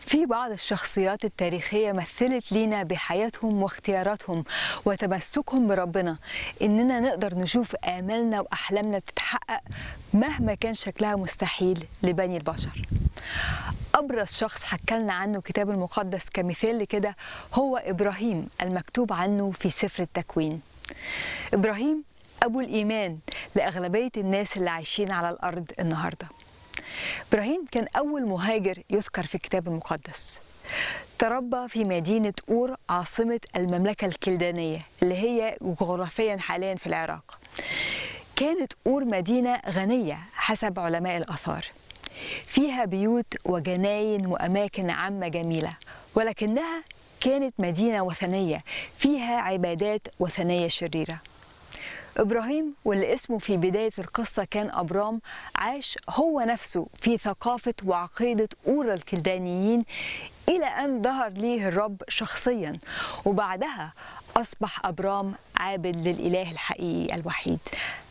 في بعض الشخصيات التاريخية مثلت لينا بحياتهم واختياراتهم وتمسكهم بربنا إننا نقدر نشوف آمالنا وأحلامنا بتتحقق مهما كان شكلها مستحيل لبني البشر أبرز شخص حكالنا عنه كتاب المقدس كمثال لكده هو إبراهيم المكتوب عنه في سفر التكوين إبراهيم أبو الإيمان لأغلبية الناس اللي عايشين على الأرض النهارده إبراهيم كان أول مهاجر يذكر في الكتاب المقدس تربى في مدينة أور عاصمة المملكة الكلدانية اللي هي جغرافيا حاليا في العراق كانت أور مدينة غنية حسب علماء الآثار فيها بيوت وجناين وأماكن عامة جميلة ولكنها كانت مدينة وثنية فيها عبادات وثنية شريرة إبراهيم واللي اسمه في بداية القصة كان أبرام عاش هو نفسه في ثقافة وعقيدة أولى الكلدانيين إلى أن ظهر ليه الرب شخصيا وبعدها أصبح أبرام عابد للإله الحقيقي الوحيد